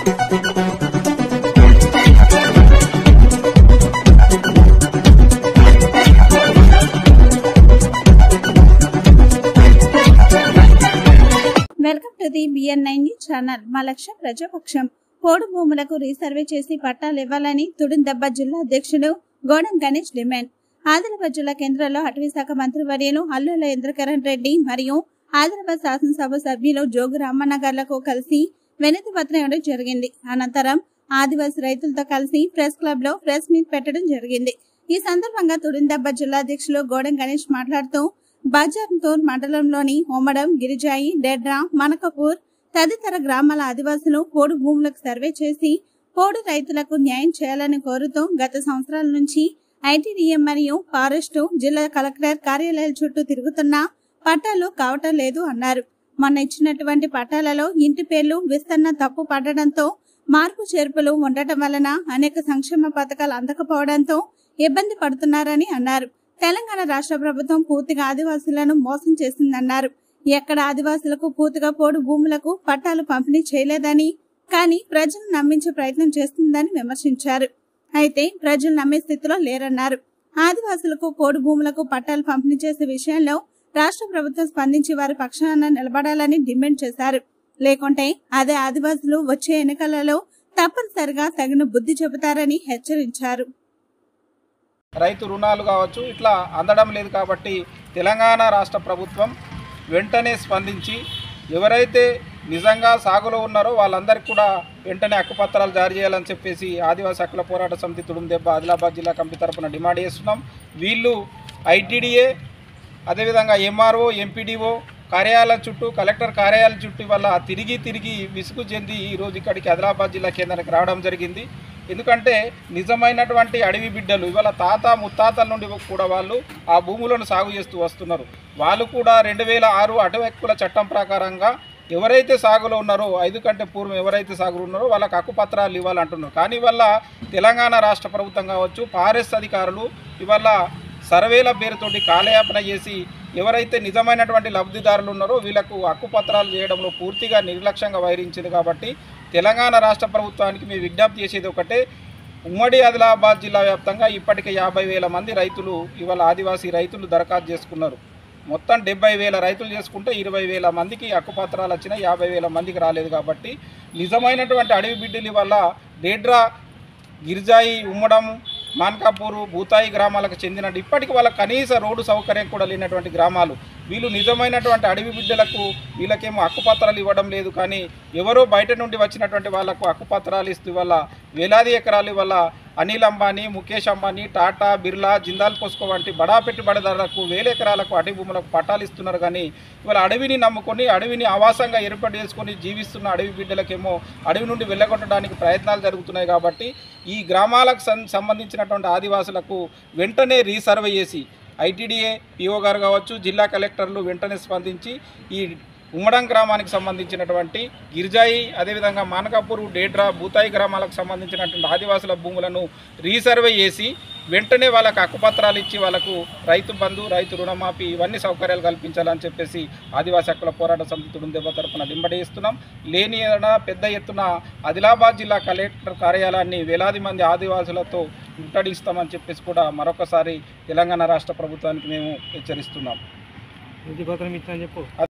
welcome to the B N nine news channel మా లక్ష్యం ప్రజాపక్షం పోడు భూములకు రీసర్వే చేసి పట్టాలు ఇవ్వాలని తుడుందెబ్బ జిల్లా అధ్యక్షుడు గోడం గణేష్ డిమాండ్ ఆదిలాబాద్ జిల్లా కేంద్రంలో అటవీ శాఖ మంత్రివర్యులు అల్లుల ఇంద్రకరణ్ రెడ్డి మరియు ఆదిలాబాద్ శాసనసభ సభ్యులు జోగు రామన్న గార్లకు కలిసి వినతి పత్రం ఇవ్వడం జరిగింది అనంతరం ఆదివాసీ రైతులతో కలిసి ప్రెస్ క్లబ్ లో ప్రెస్ మీట్ పెట్టడం జరిగింది ఈ సందర్భంగా తుడిందెబ్బ జిల్లా అధ్యక్షులు గోడం గణేష్ మాట్లాడుతూ బజార్తోర్ మండలంలోని ఓమడం గిరిజాయి డెడ్రా మనకపూర్ తదితర గ్రామాల ఆదివాసులు పోడు భూములకు సర్వే చేసి పోడు రైతులకు న్యాయం చేయాలని కోరుతూ గత సంవత్సరాల నుంచి ఐటీడీఎం మరియు ఫారెస్టు జిల్లా కలెక్టర్ కార్యాలయాల చుట్టూ తిరుగుతున్నా పట్టాలు కావటం లేదు అన్నారు మొన్న ఇచ్చినటువంటి పట్టాలలో ఇంటి పేర్లు విస్తరణ తప్పు పడడంతో మార్పు చేర్పులు ఉండటం వలన అనేక సంక్షేమ పథకాలు అందకపోవడంతో ఇబ్బంది పడుతున్నారని అన్నారు తెలంగాణ రాష్ట్ర ప్రభుత్వం పూర్తిగా ఆదివాసులను మోసం చేసిందన్నారు ఎక్కడ ఆదివాసులకు పూర్తిగా పోడు భూములకు పట్టాలు పంపిణీ చేయలేదని కానీ ప్రజలు నమ్మించే ప్రయత్నం చేస్తుందని విమర్శించారు అయితే ప్రజలు నమ్మే స్థితిలో లేరన్నారు ఆదివాసులకు పోడు భూములకు పట్టాలు పంపిణీ చేసే విషయంలో రాష్ట్ర ప్రభుత్వం స్పందించి వారి పక్షాన నిలబడాలని డిమాండ్ చేశారు లేకుంటే అదే ఆదివాసులు వచ్చే ఎన్నికలలో తప్పనిసరిగా తగిన బుద్ధి చెబుతారని హెచ్చరించారు రైతు రుణాలు కావచ్చు ఇట్లా అందడం లేదు కాబట్టి తెలంగాణ రాష్ట్ర ప్రభుత్వం వెంటనే స్పందించి ఎవరైతే నిజంగా సాగులో ఉన్నారో వాళ్ళందరికీ కూడా వెంటనే హక్కుపత్రాలు జారీ చేయాలని చెప్పేసి ఆదివాసీ హక్కుల పోరాట సమితి తుడుందెబ్బ ఆదిలాబాద్ జిల్లా కమిటీ తరపున డిమాండ్ చేస్తున్నాం వీళ్ళు ఐటీడీఏ అదేవిధంగా ఎంఆర్ఓ ఎంపీడీఓ కార్యాలయం చుట్టూ కలెక్టర్ కార్యాలయం చుట్టూ వల్ల తిరిగి తిరిగి విసుగు చెంది ఈరోజు ఇక్కడికి ఆదిలాబాద్ జిల్లా కేంద్రానికి రావడం జరిగింది ఎందుకంటే నిజమైనటువంటి అడవి బిడ్డలు ఇవాళ తాత ముత్తాతల నుండి కూడా వాళ్ళు ఆ భూములను సాగు చేస్తూ వస్తున్నారు వాళ్ళు కూడా రెండు వేల ఆరు అటవీ హక్కుల చట్టం ప్రకారంగా ఎవరైతే సాగులో ఉన్నారో ఐదు కంటే పూర్వం ఎవరైతే సాగులో ఉన్నారో వాళ్ళకి హక్కుపత్రాలు ఇవ్వాలంటున్నారు కానీ ఇవాళ తెలంగాణ రాష్ట్ర ప్రభుత్వం కావచ్చు ఫారెస్ట్ అధికారులు ఇవాళ సర్వేల పేరుతోటి కాలయాపన చేసి ఎవరైతే నిజమైనటువంటి లబ్ధిదారులు ఉన్నారో వీళ్ళకు హక్కుపత్రాలు చేయడంలో పూర్తిగా నిర్లక్ష్యంగా వైరించింది కాబట్టి తెలంగాణ రాష్ట్ర ప్రభుత్వానికి మేము విజ్ఞప్తి చేసేది ఒకటే ఉమ్మడి ఆదిలాబాద్ జిల్లా వ్యాప్తంగా ఇప్పటికే యాభై వేల మంది రైతులు ఇవాళ ఆదివాసీ రైతులు దరఖాస్తు చేసుకున్నారు మొత్తం డెబ్బై వేల రైతులు చేసుకుంటే ఇరవై వేల మందికి హక్కుపత్రాలు వచ్చినాయి యాభై వేల మందికి రాలేదు కాబట్టి నిజమైనటువంటి అడవి బిడ్డలు వల్ల డేడ్రా గిరిజాయి ఉమ్మడం మాన్కాపూరు భూతాయి గ్రామాలకు చెందిన ఇప్పటికి వాళ్ళ కనీస రోడ్డు సౌకర్యం కూడా లేనటువంటి గ్రామాలు వీళ్ళు నిజమైనటువంటి అడవి బిడ్డలకు వీళ్ళకేమో హక్కుపత్రాలు ఇవ్వడం లేదు కానీ ఎవరో బయట నుండి వచ్చినటువంటి వాళ్ళకు హక్కుపత్రాలు ఇస్తూ వల్ల వేలాది ఎకరాలు వల్ల అనిల్ అంబానీ ముఖేష్ అంబానీ టాటా బిర్లా జిందాల్ పోస్కో వంటి బడా పెట్టుబడిదారులకు వేల ఎకరాలకు అటవీ భూములకు పట్టాలు ఇస్తున్నారు కానీ ఇవాళ అడవిని నమ్ముకొని అడవిని ఆవాసంగా ఏర్పాటు చేసుకొని జీవిస్తున్న అడవి బిడ్డలకేమో అడవి నుండి వెళ్ళగొట్టడానికి ప్రయత్నాలు జరుగుతున్నాయి కాబట్టి ఈ గ్రామాలకు సం సంబంధించినటువంటి ఆదివాసులకు వెంటనే రీసర్వే చేసి ఐటీడీఏ పిఓ గారు కావచ్చు జిల్లా కలెక్టర్లు వెంటనే స్పందించి ఈ ఉమ్మడం గ్రామానికి సంబంధించినటువంటి గిరిజాయి అదేవిధంగా మానకాపూర్ డేడ్రా భూతాయి గ్రామాలకు సంబంధించినటువంటి ఆదివాసుల భూములను రీసర్వే చేసి వెంటనే వాళ్ళకు హక్కుపత్రాలు ఇచ్చి వాళ్ళకు రైతు బంధు రైతు రుణమాఫీ ఇవన్నీ సౌకర్యాలు కల్పించాలని చెప్పేసి ఆదివాసీ హక్కుల పోరాట సమితి తుడుందెబ్బ తరపున డింబడేస్తున్నాం లేని ఎడల పెద్ద ఎత్తున ఆదిలాబాద్ జిల్లా కలెక్టర్ కార్యాలయాన్ని వేలాది మంది ఆదివాసులతో ముట్టడిస్తామని చెప్పేసి కూడా మరొకసారి తెలంగాణ రాష్ట్ర ప్రభుత్వానికి మేము హెచ్చరిస్తున్నాం ఇంటి పత్రం ఇచ్చిన చెప్పు